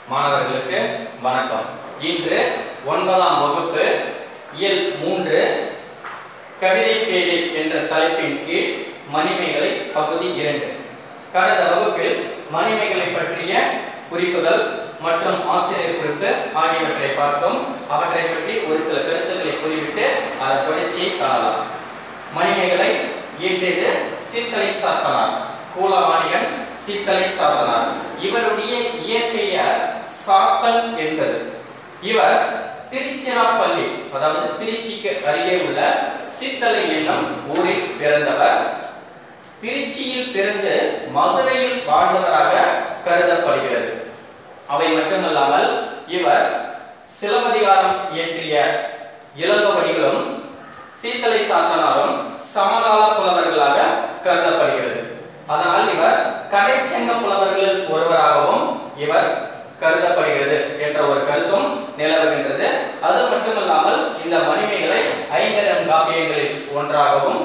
மாணவர்களுக்கு வணக்கம் இன்று ஒன்பதாம் வகுப்பு இயல் மூன்று கவிதை பேழை என்ற தலைப்பின் கீழ் மணிமேகலை பகுதி இரண்டு கடந்த வகுப்பில் மணிமேகலை பற்றிய குறிப்புகள் மற்றும் ஆசிரியர் குறிப்பு ஆகியவற்றை பார்த்தோம் அவற்றை பற்றி ஒரு சில கருத்துக்களை கூறிவிட்டு அதன் தொடர்ச்சியை காணலாம் மணிமேகலை இயற்றியது சீத்தலை சாத்தனார் கூலவாணியன் சீத்தலை சாத்தனார் இவருடைய இயற்பெயர் சாத்தன் என்பது இவர் திருச்சிராப்பள்ளி அதாவது திருச்சிக்கு அருகே உள்ள சித்தலை என்னும் ஊரில் பிறந்தவர் திருச்சியில் பிறந்து மதுரையில் வாழ்ந்தவராக கருதப்படுகிறது அவை மட்டுமல்லாமல் இவர் சிலப்பதிகாரம் இயற்றிய இளங்கோவடிகளும் சீத்தலை சாத்தனாரும் சமகால புலவர்களாக கருதப்படுகிறது அதனால் இவர் கடைச்சங்க புலவர்களில் ஒருவராகவும் இவர் கருதப்படுகிறது என்ற ஒரு கருத்தும் நிலவுகின்றது அது மட்டுமல்லாமல் இந்த மணிமேகலை ஐங்கரம் காப்பியங்களில் ஒன்றாகவும்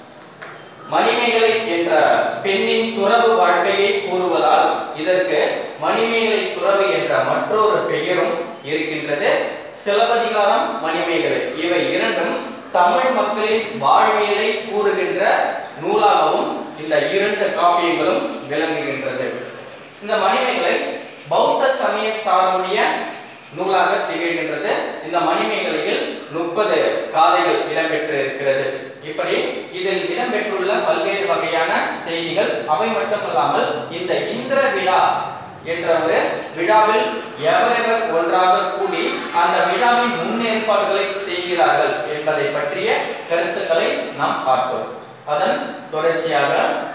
மணிமேகலை என்ற பெண்ணின் துறவு வாழ்க்கையை கூறுவதால் இதற்கு மணிமேகலை துறவு என்ற மற்றொரு பெயரும் இருக்கின்றது சிலப்பதிகாரம் மணிமேகலை இவை இரண்டும் தமிழ் மக்களின் வாழ்வியலை கூறுகின்ற நூலாகவும் இந்த இரண்டு காப்பியங்களும் விளங்குகின்றது இந்த மணிமேகலை பௌத்த சமய சார்புடைய நூலாக திகழ்கின்றது இந்த மணிமேகலையில் முப்பது காதைகள் இடம்பெற்று இருக்கிறது இப்படி இதில் இடம்பெற்றுள்ள பல்வேறு வகையான செய்திகள் அவை மட்டுமல்லாமல் இந்த இந்திர விழா என்ற ஒரு விழாவில் எவரெவர் ஒன்றாக கூடி அந்த விழாவின் முன்னேற்பாடுகளை செய்கிறார்கள் என்பதை பற்றிய கருத்துக்களை நாம் பார்த்தோம் அதன் தொடர்ச்சியாக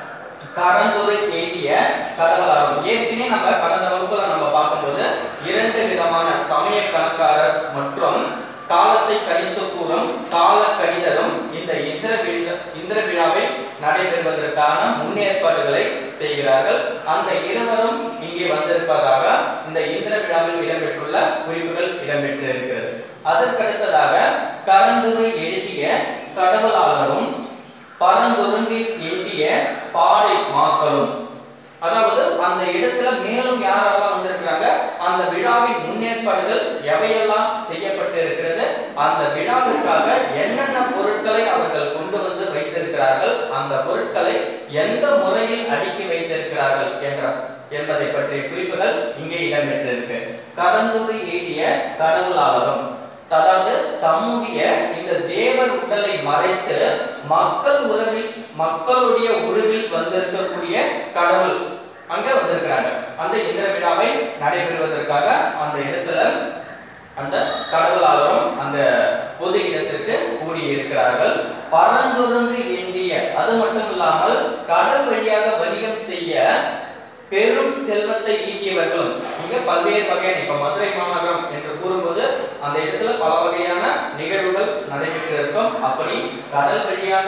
கரந்துரை ஏந்திய கடவுளாகும் ஏற்கனவே நம்ம கடந்த வகுப்புல நம்ம பார்க்கும்போது இரண்டு விதமான சமய கணக்காரர் மற்றும் காலத்தை கணித்து கூறும் கால கணிதரும் இந்த இந்திர விழா இந்திர விழாவை நடைபெறுவதற்கான முன்னேற்பாடுகளை செய்கிறார்கள் அந்த இருவரும் இங்கே வந்திருப்பதாக இந்த இந்திர விழாவில் இடம்பெற்றுள்ள குறிப்புகள் இடம்பெற்றிருக்கிறது அதற்கடுத்ததாக கரந்துரை எழுதிய கடவுளாளரும் பரந்தொரும்பில் எழுதிய பாடை மாக்களும் அதாவது அந்த இடத்துல மேலும் யாரெல்லாம் வந்திருக்கிறாங்க அந்த விழாவின் முன்னேற்பாடுகள் எவையெல்லாம் செய்யப்பட்டு இருக்கிறது அந்த விழாவிற்காக என்னென்ன பொருட்களை அவர்கள் கொண்டு வந்து வைத்திருக்கிறார்கள் அந்த பொருட்களை எந்த முறையில் அடுக்கி வைத்திருக்கிறார்கள் என்ற என்பதை பற்றிய குறிப்புகள் இங்கே இடம்பெற்றிருக்கு கடந்தூரி எழுதிய கடவுளாளரும் அதாவது தம்முடைய இந்த தேவர் உடலை மறைத்து மக்கள் உறவில் மக்களுடைய உருவில் வந்திருக்கக்கூடிய கடவுள் அங்க வந்திருக்கிறாங்க அந்த இந்திர விழாவை நடைபெறுவதற்காக அந்த இடத்துல அந்த கடவுளாளரும் அந்த பொது இடத்திற்கு கூடியிருக்கிறார்கள் பரந்துருந்து ஏந்திய அது மட்டும் இல்லாமல் கடல் வழியாக வணிகம் செய்ய பெரும் செல்வத்தை ஈட்டியவர்களும் இங்க பல்வேறு வகையான இப்ப மதுரை மாநகரம் என்று கூறும்போது அந்த இடத்துல பல வகையான நிகழ்வுகள் நடைபெற்று இருக்கும் அப்படி கடல் வழியாக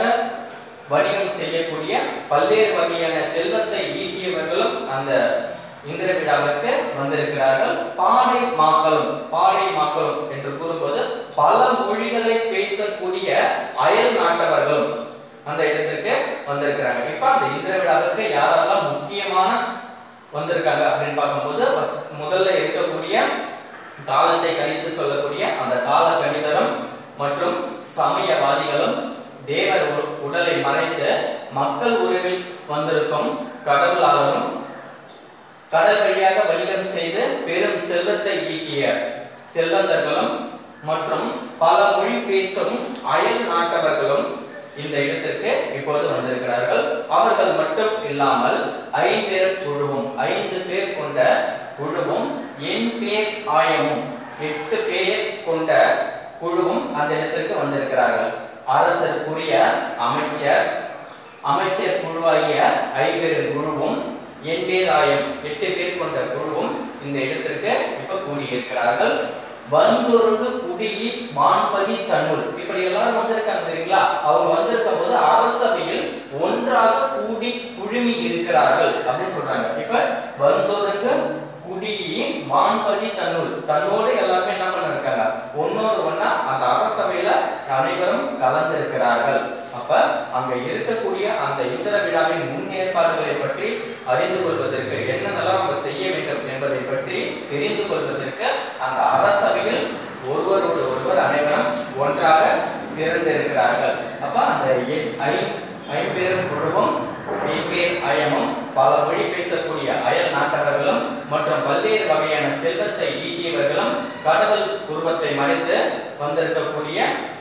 வணிகம் செய்யக்கூடிய பல்வேறு வகையான செல்வத்தை ஈட்டியவர்களும் அந்த இந்திர விழாவிற்கு வந்திருக்கிறார்கள் பாடை மாக்களும் பாடை மாக்களும் என்று கூறும்போது பல மொழிகளை பேசக்கூடிய அயல் நாட்டவர்களும் அந்த இடத்திற்கு வந்திருக்கிறாங்க இப்ப அந்த இந்திர விழாவிற்கு யாரெல்லாம் முக்கியமான வந்திருக்காங்க அப்படின்னு பார்க்கும்போது முதல்ல இருக்கக்கூடிய காலத்தை கணித்து சொல்லக்கூடிய அந்த கால கணிதரும் மற்றும் சமயவாதிகளும் தேவர் உடலை மறைத்து மக்கள் உறவில் வந்திருக்கும் கடவுளாளரும் கடல் வழியாக வணிகம் செய்து பெரும் செல்வத்தை ஈட்டிய செல்வந்தர்களும் மற்றும் பல மொழி பேசும் அயல் நாட்டவர்களும் இந்த இடத்திற்கு இப்போது வந்திருக்கிறார்கள் அவர்கள் மட்டும் இல்லாமல் ஐந்து குழுவும் ஐந்து பேர் கொண்ட குழுவும் என் பேர் ஆயமும் எட்டு பேர் கொண்ட குழுவும் அந்த இடத்திற்கு வந்திருக்கிறார்கள் அரசருக்குரிய அமைச்சர் அமைச்சர் குழுவாகிய ஐவரு குழுவும் என் பேர் ஆயம் எட்டு பேர் கொண்ட குழுவும் இந்த இடத்திற்கு இப்ப கூடியிருக்கிறார்கள் வந்தொருங்கு குடியி மான்பதி தன்னுள் இப்படி எல்லாரும் வந்திருக்காங்க தெரியுங்களா அவங்க வந்திருக்கும் போது அரசவையில் ஒன்றாக கூடி குழுமி இருக்கிறார்கள் அப்படின்னு சொல்றாங்க இப்ப வந்தொருங்கு குடியி மான்பதி தன்னுள் தன்னோடு எல்லாருமே என்ன பண்ண இருக்காங்க ஒன்னோடு ஒன்னா அந்த அரசவையில அனைவரும் கலந்து இருக்கிறார்கள் அப்ப அங்க இருக்கக்கூடிய அந்த இந்திர விழாவின் முன்னேற்பாடுகளை பற்றி அறிந்து கொள்வதற்கு என்னென்னலாம் நம்ம செய்ய வேண்டும் என்பதை பற்றி தெரிந்து கொள்வதற்கு அந்த அரசவையில் ஒருவரோடு ஒருவர் அனைவரும் ஒன்றாக திரண்டிருக்கிறார்கள் அப்ப அந்த எ- ஐ- ஐம்பெரும் குழுவும் ஐம்பேர் அயமும் பல மொழி பேசக்கூடிய அயல் நாட்டவர்களும் மற்றும் பல்வேறு வகையான செல்வத்தை ஈட்டியவர்களும் கடவுள் உருவத்தை மறைந்து வந்திருக்கக்கூடிய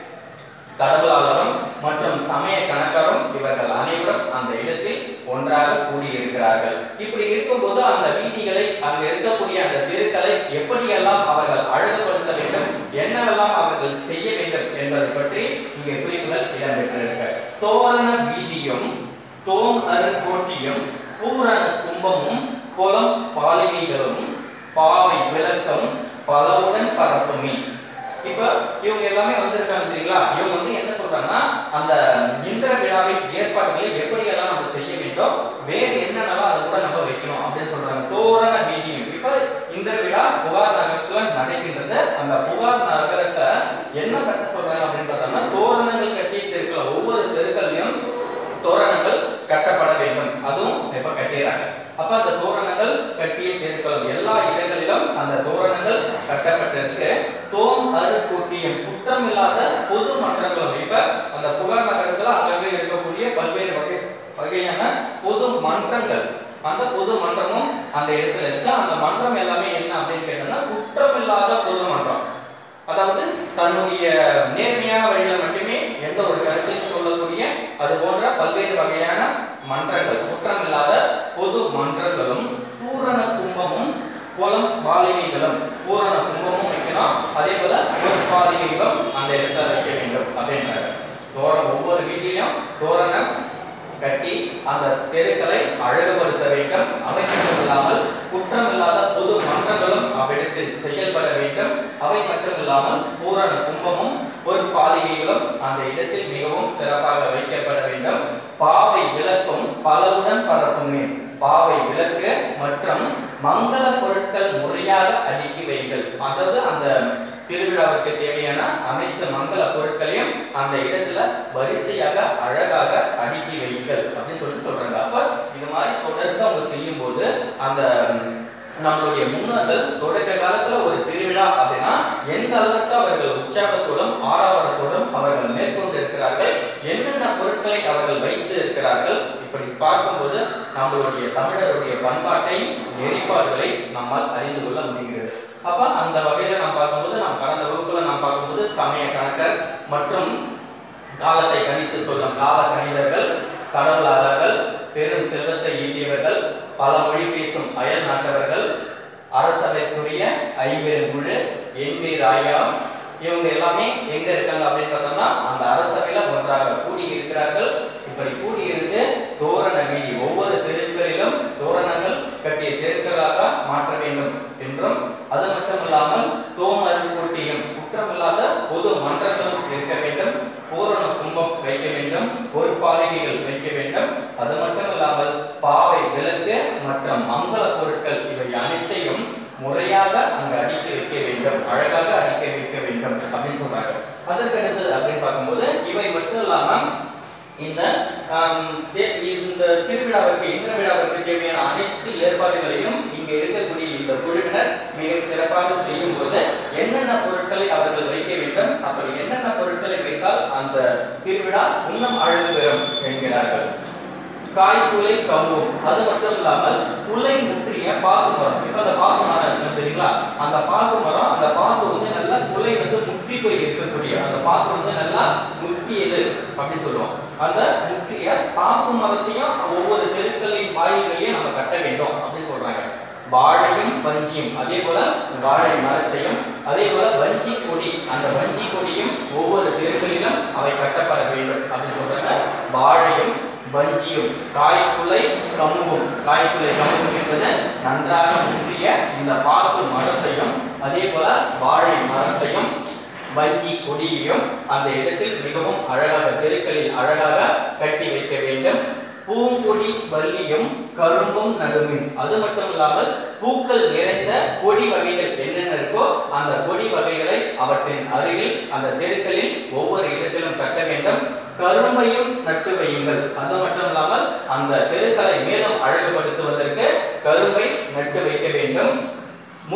கடவுளாளரும் மற்றும் சமய கணக்கரும் இவர்கள் அனைவரும் அந்த இடத்தில் ஒன்றாக கூடியிருக்கிறார்கள் இப்படி இருக்கும்போது அந்த வீதிகளை அங்க இருக்கக்கூடிய அந்த தெருக்களை எப்படியெல்லாம் அவர்கள் அழகுபடுத்த வேண்டும் என்னவெல்லாம் அவர்கள் செய்ய வேண்டும் என்பதை பற்றி இங்கே குறிப்புகள் இடம்பெற்றிருக்க தோரண வீதியும் தோம் அருங்கோட்டியும் பூரண கும்பமும் குளம் பாலிகைகளும் பாவை விளக்கம் பலவுடன் பரப்புமே இப்ப இவங்க எல்லாமே வந்திருக்காங்க தெரியுங்களா இவங்க வந்து என்ன சொல்றாங்கன்னா அந்த இந்திர விழாவின் ஏற்பாடுகளை எப்படி எல்லாம் நம்ம செய்ய வேண்டும் வேறு என்னென்னலாம் அது கூட நம்ம வைக்கணும் அப்படின்னு சொல்றாங்க தோரண வீதியும் இப்ப இந்த விழா புகார் நகரத்துல நடக்கின்றது அந்த புகார் நகரத்தை என்ன கட்ட சொல்றாங்க அப்படின்னு பார்த்தோம்னா தோரணங்கள் கட்டி தெருக்கள் ஒவ்வொரு தெருக்கள்லயும் தோரணங்கள் கட்டப்பட வேண்டும் அதுவும் இப்ப கட்டிடுறாங்க அப்ப அந்த தோரணங்கள் கட்டிய தெருக்கள் எல்லா இடங்களிலும் அந்த தோரணங்கள் கட்டப்பட்டிருக்கு தோம் அரு கூட்டியம் குற்றமில்லாத பொது மன்றங்களும் இப்ப அந்த புகார் நகரத்துல அங்கங்கே இருக்கக்கூடிய பல்வேறு வகை வகையான பொது மன்றங்கள் அந்த பொது மன்றமும் அந்த இடத்துல இருக்கு அந்த மன்றம் எல்லாமே என்ன அப்படின்னு கேட்டோம்னா குற்றமில்லாத பொது மன்றம் அதாவது தன்னுடைய நேர்மையான வழியில மட்டுமே எந்த ஒரு கருத்தையும் சொல்லக்கூடிய அது போன்ற பல்வேறு வகையான மன்றங்கள் குற்றமில்லாத பொது மன்றங்களும் பூரண கும்பமும் குளம் பாலிகைகளும் பூரண கும்பமும் வைக்கணும் அதே போல ஒரு பாலிகைகளும் அந்த இடத்துல வைக்க வேண்டும் அப்படின்றாங்க தோரணம் ஒவ்வொரு வீட்டிலையும் தோரணம் கட்டி அந்த தெருக்களை அழகுபடுத்த வேண்டும் அவை மட்டும் இல்லாமல் குற்றமில்லாத பொது மன்றங்களும் அவ்விடத்தில் செயல்பட வேண்டும் அவை மட்டும் இல்லாமல் பூரண கும்பமும் ஒரு பாலிகைகளும் அந்த இடத்தில் மிகவும் சிறப்பாக வைக்கப்பட வேண்டும் பாவை விளக்கும் பலவுடன் பரப்புமே பாவை விளக்கு மற்றும் மங்கள பொருட்கள் முறையாக அடுக்கி வைங்கள் அதாவது அந்த திருவிழாவுக்கு தேவையான அனைத்து மங்கள பொருட்களையும் அந்த இடத்துல வரிசையாக அழகாக அடுக்கி வைங்கள் அப்படின்னு சொல்லிட்டு சொல்றாங்க அப்ப இது மாதிரி தொடர்ந்து அவங்க செய்யும் போது அந்த நம்மளுடைய முன்னோர்கள் தொடக்க காலத்துல ஒரு திருவிழா அப்படின்னா எந்த அளவுக்கு அவர்கள் உற்சாகத்தோடும் ஆரவாரத்தோடும் அவர்கள் மேற்கொண்டு இருக்கிறார்கள் என்னென்ன பொருட்களை அவர்கள் வைத்து இருக்கிறார்கள் இப்படி பார்க்கும்போது நம்மளுடைய தமிழருடைய பண்பாட்டை நெறிப்பாடுகளை நம்மால் அறிந்து கொள்ள முடிகிறது அப்ப அந்த வகையில நாம் பார்க்கும்போது நாம் கடந்த வகுப்புல நாம் பார்க்கும்போது சமய கணக்கர் மற்றும் காலத்தை கணித்து சொல்லும் கால கணிதர்கள் கடவுளாளர்கள் பெரும் செல்வத்தை ஈட்டியவர்கள் பல மொழி பேசும் அயல் நாட்டவர்கள் அரசவைக்குரிய ஐம்பெரும் குழு எண்பேர் ஆயிரம் இவங்க எல்லாமே எங்க இருக்காங்க அப்படின்னு பார்த்தோம்னா அந்த அரசவையில ஒன்றாக கூடி இருக்கிறார்கள் இப்படி கூடி இருந்து தோரண வீதி ஒவ்வொரு தெருக்களிலும் தோரணங்கள் கட்டிய தெருக்களாக மாற்ற வேண்டும் என்றும் அது மட்டும் இல்லாமல் தோமர் போட்டியும் குற்றமில்லாத பொது மன்றங்களும் இருக்க வேண்டும் பூரண கும்பம் வைக்க வேண்டும் ஒரு பாலிகைகள் வைக்க வேண்டும் அது மட்டும் இல்லாமல் பாவை விளக்கு மற்றும் மங்கள பொருட்கள் இவை அனைத்தையும் முறையாக அங்கு அடுக்கி வைக்க வேண்டும் அழகாக அடுக்கி வைக்க வேண்டும் அப்படின்னு சொல்றாங்க அதற்கு அடுத்தது அப்படின்னு பார்க்கும்போது இவை மட்டும் இல்லாம இந்த ஆம், தே- இந்த திருவிழாவிற்கு இந்திர விழாவிற்கு தேவையான அனைத்து ஏற்பாடுகளையும் இங்க இருக்கக்கூடிய இந்த குழுவினர் மிக சிறப்பாக செய்யும் போது என்னென்ன பொருட்களை அவர்கள் வைக்க வேண்டும் அப்படி என்னென்ன பொருட்களை வைத்தால் அந்த திருவிழா இன்னும் அழகு பெறும் என்கிறார்கள் காய்குலை கம்பும் அது மட்டும் இல்லாமல் குலை முற்றிய பாக்கு மரம் இப்ப அந்த பாக்கு மரம் இருக்கு தெரியுங்களா அந்த பாக்கு மரம் அந்த பாக்கு வந்து நல்லா குலை வந்து முற்றி போய் இருக்கக்கூடிய அந்த பாக்கு வந்து நல்லா முற்றியது அப்படின்னு சொல்லுவோம் அந்த முற்றிய பாக்கு மரத்தையும் ஒவ்வொரு தெருக்களின் வாயிலையும் நம்ம கட்ட வேண்டும் அப்படின்னு சொல்றாங்க வாழையும் வஞ்சியும் அதே போல வாழை மரத்தையும் அதே போல வஞ்சி கொடி அந்த வஞ்சி கொடியும் ஒவ்வொரு தெருக்களிலும் அவை கட்டப்பட வேண்டும் அப்படின்னு சொல்றாங்க வாழையும் வஞ்சியும் காய்க்குலை கம்பும் காய்க்குலை கம்பும் என்பது நன்றாக முற்றிய இந்த பாக்கு மரத்தையும் அதே போல வாழை மரத்தையும் வஞ்சி கொடியையும் அந்த இடத்தில் மிகவும் அழகாக தெருக்களில் அழகாக கட்டி வைக்க வேண்டும் பூங்கொடி வள்ளியும் கரும்பும் நடுமின் அது மட்டும் இல்லாமல் பூக்கள் நிறைந்த கொடி வகைகள் என்னென்ன இருக்கோ அந்த கொடி வகைகளை அவற்றின் அருகில் அந்த தெருக்களில் ஒவ்வொரு இடத்திலும் கட்ட வேண்டும் கரும்பையும் நட்டு வையுங்கள் அது மட்டும் இல்லாமல் அந்த தெருக்களை மேலும் அழகுபடுத்துவதற்கு கரும்பை நட்டு வைக்க வேண்டும் முத்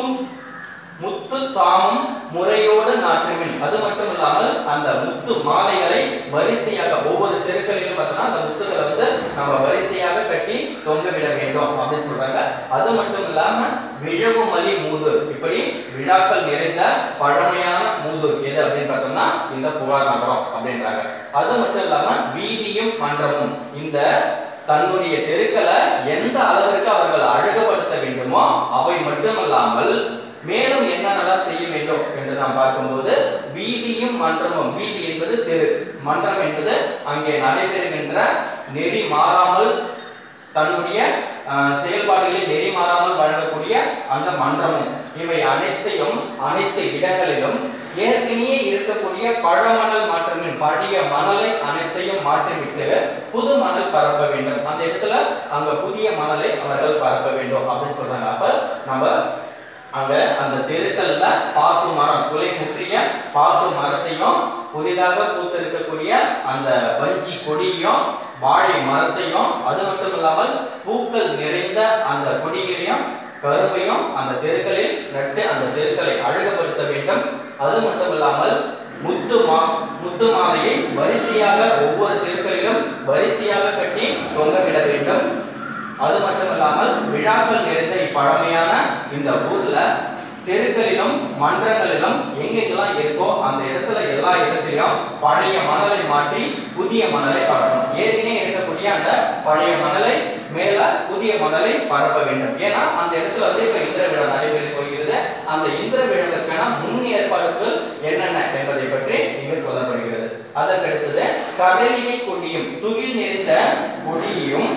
முத்தும் முத்து தாமும் முறையோடு நாட்டுமின் அது மட்டும் இல்லாமல் அந்த முத்து மாலைகளை வரிசையாக ஒவ்வொரு தெருக்களிலும் பார்த்தோம்னா அந்த முத்துக்களை வந்து நம்ம வரிசையாக கட்டி தொங்க விட வேண்டும் அப்படின்னு சொல்றாங்க அது மட்டும் இல்லாம விழவுமலி மூதூர் இப்படி விழாக்கள் நிறைந்த பழமையான மூதூர் எது அப்படின்னு பார்த்தோம்னா இந்த புகார் நகரம் அப்படின்றாங்க அது மட்டும் இல்லாம வீதியும் மன்றமும் இந்த தன்னுடைய தெருக்களை எந்த அளவிற்கு அவர்கள் அழகுபடுத்த வேண்டுமோ அவை மட்டுமல்லாமல் மேலும் என்னென்னலாம் செய்ய வேண்டும் என்று நாம் பார்க்கும்போது வீதியும் மன்றமும் வீதி என்பது தெரு மன்றம் என்பது அங்கே நடைபெறுகின்ற நெறி மாறாமல் தன்னுடைய அஹ், செயல்பாடுகளில் நெறி மாறாமல் வழங்கக்கூடிய அந்த மன்றமும் இவை அனைத்தையும் அனைத்து இடங்களிலும் ஏற்கனவே இருக்கக்கூடிய பழமணல் மாற்றமின் பழைய மணலை அனைத்தையும் மாற்றிவிட்டு புது மணல் பரப்ப வேண்டும் அந்த இடத்துல அங்க புதிய மணலை அவர்கள் பரப்ப வேண்டும் அப்படின்னு சொல்றாங்க அப்ப நம்ம அங்க அந்த தெருக்கல்ல பாக்கு மரம் குலை முற்றிய பாக்கு மரத்தையும் புதிதாக பூத்திருக்கக்கூடிய அந்த வஞ்சி கொடியையும் வாழை மரத்தையும் அது மட்டும் இல்லாமல் பூக்கள் நிறைந்த அந்த கொடிகளையும் கரும்பையும் அந்த தெருக்களில் நட்டு அந்த தெருக்களை அழகுபடுத்த வேண்டும் அது மட்டும் இல்லாமல் முத்து மா முத்து மாலையை வரிசையாக ஒவ்வொரு தெருக்களிலும் வரிசையாக கட்டி தொங்கவிட வேண்டும் அது மட்டும் இல்லாமல் விழாக்கள் நிறைந்த இப்பழமையான இந்த ஊர்ல தெருக்களிலும் மன்றங்களிலும் எங்கெங்கெல்லாம் இருக்கோ அந்த இடத்துல எல்லா இடத்துலயும் பழைய மணலை மாற்றி புதிய மணலை பரப்பணும் ஏற்கனவே இருக்கக்கூடிய அந்த பழைய மணலை மேல புதிய மணலை பரப்ப வேண்டும் ஏன்னா அந்த இடத்துல வந்து இப்ப இந்திர விழா நடைபெற போகிறது அந்த இந்திர விழாவிற்கான முன் ஏற்பாடுகள் என்னென்ன என்பதை பற்றி இங்கு சொல்லப்படுகிறது அதற்கடுத்தது கதலினை கொடியும் துகில் நிறைந்த கொடியும்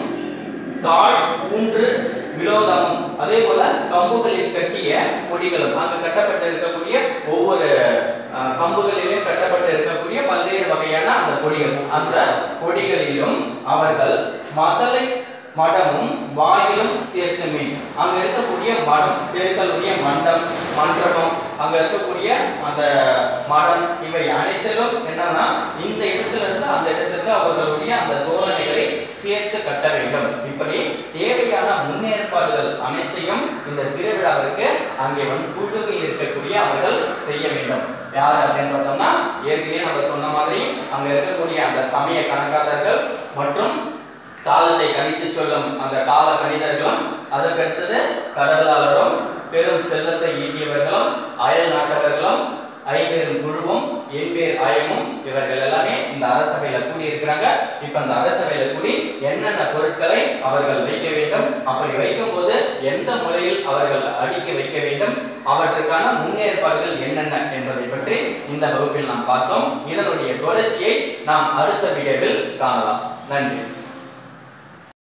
தாழ் ஊன்று விலோதமும் அதே போல கம்புகளில் கட்டிய கொடிகளும் அங்கு கட்டப்பட்டு இருக்கக்கூடிய ஒவ்வொரு அஹ், கம்புகளிலும் கட்டப்பட்டு இருக்கக்கூடிய பல்வேறு வகையான அந்த கொடிகள் அந்த கொடிகளிலும் அவர்கள் மதலை மடமும் வாயிலும் சேர்த்து மீன் அங்க இருக்கக்கூடிய மடம் தெருக்களுடைய மண்டம் மண்டபம் அங்க இருக்கக்கூடிய அந்த மரம் இவை அனைத்திலும் என்னன்னா இந்த இடத்துல இருந்து அந்த இடத்துக்கு அவர்களுடைய அந்த தோரணைகளை சேர்த்து கட்ட வேண்டும் இப்படி தேவையான முன்னேற்பாடுகள் அனைத்தையும் இந்த திருவிழாவிற்கு அங்கே வந்து குழுமி இருக்கக்கூடிய அவர்கள் செய்ய வேண்டும் யார் அப்படின்னு பார்த்தோம்னா ஏற்கனவே நம்ம சொன்ன மாதிரி அங்க இருக்கக்கூடிய அந்த சமய கணக்காளர்கள் மற்றும் காலத்தை கணித்து சொல்லும் அந்த கால கணிதர்களும் அதற்கடுத்தது கடவுளாளரும் பெரும் செல்வத்தை ஈட்டியவர்களும் அயல் நாட்டவர்களும் ஐம்பெரும் குழுவும் எண்பேர் அயமும் இவர்கள் எல்லாமே இந்த அரசவையில கூடி இருக்கிறாங்க இப்ப அந்த அரசவையில கூடி என்னென்ன பொருட்களை அவர்கள் வைக்க வேண்டும் அப்படி வைக்கும் போது எந்த முறையில் அவர்கள் அடுக்கி வைக்க வேண்டும் அவற்றுக்கான முன்னேற்பாடுகள் என்னென்ன என்பதை பற்றி இந்த வகுப்பில் நாம் பார்த்தோம் இதனுடைய தொடர்ச்சியை நாம் அடுத்த வீடியோவில் காணலாம் நன்றி